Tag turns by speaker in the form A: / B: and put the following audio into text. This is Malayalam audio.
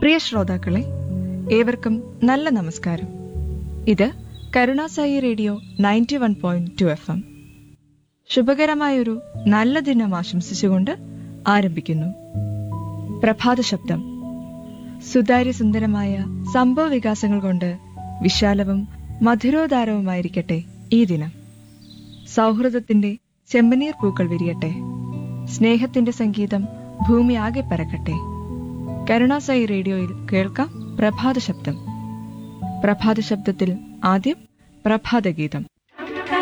A: പ്രിയ ശ്രോതാക്കളെ ഏവർക്കും നല്ല നമസ്കാരം ഇത് Karunasai radio ninety one point two FM എം ശുഭകരമായൊരു നല്ല ദിനം ആശംസിച്ചുകൊണ്ട് ആരംഭിക്കുന്നു പ്രഭാത ശബ്ദം സുതാര്യ സുന്ദരമായ സംഭവ വികാസങ്ങൾ കൊണ്ട് വിശാലവും മധുരോദാരവുമായിരിക്കട്ടെ ഈ ദിനം സൗഹൃദത്തിന്റെ ചെമ്പനീർ പൂക്കൾ വിരിയട്ടെ സ്നേഹത്തിന്റെ സംഗീതം ഭൂമി ആകെ പരക്കട്ടെ കരുണാസായി റേഡിയോയിൽ കേൾക്കാം പ്രഭാത ശബ്ദം പ്രഭാത ശബ്ദത്തിൽ ആദ്യം പ്രഭാതഗീതം